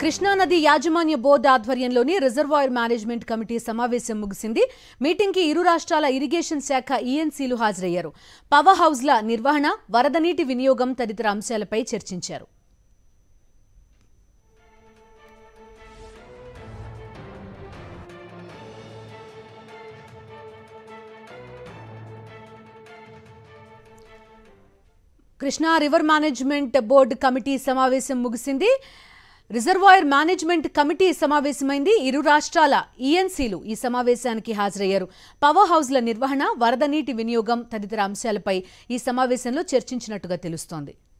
కృష్ణానది యాజమాన్య బోర్డు ఆధ్వర్యంలోని రిజర్వాయర్ మేనేజ్మెంట్ కమిటీ సమావేశం ముగిసింది మీటింగ్కి ఇరు రాష్ట్రాల ఇరిగేషన్ శాఖ ఈఎన్సీలు హాజరయ్యారు పవర్ హౌజ్ల నిర్వహణ వరద నీటి వినియోగం తదితర అంశాలపై చర్చించారు Krishna river management board committee సమావేశం ముగిసింది రిజర్వాయర్ మేనేజ్మెంట్ కమిటీ సమావేశమైంది ఇరు రాష్ట్రాల ఈఎన్సీలు ఈ సమావేశానికి హాజరయ్యారు పవర్ హౌజ్ల నిర్వహణ వరద నీటి వినియోగం తదితర అంశాలపై ఈ సమావేశంలో చర్చించినట్టుగా తెలుస్తోంది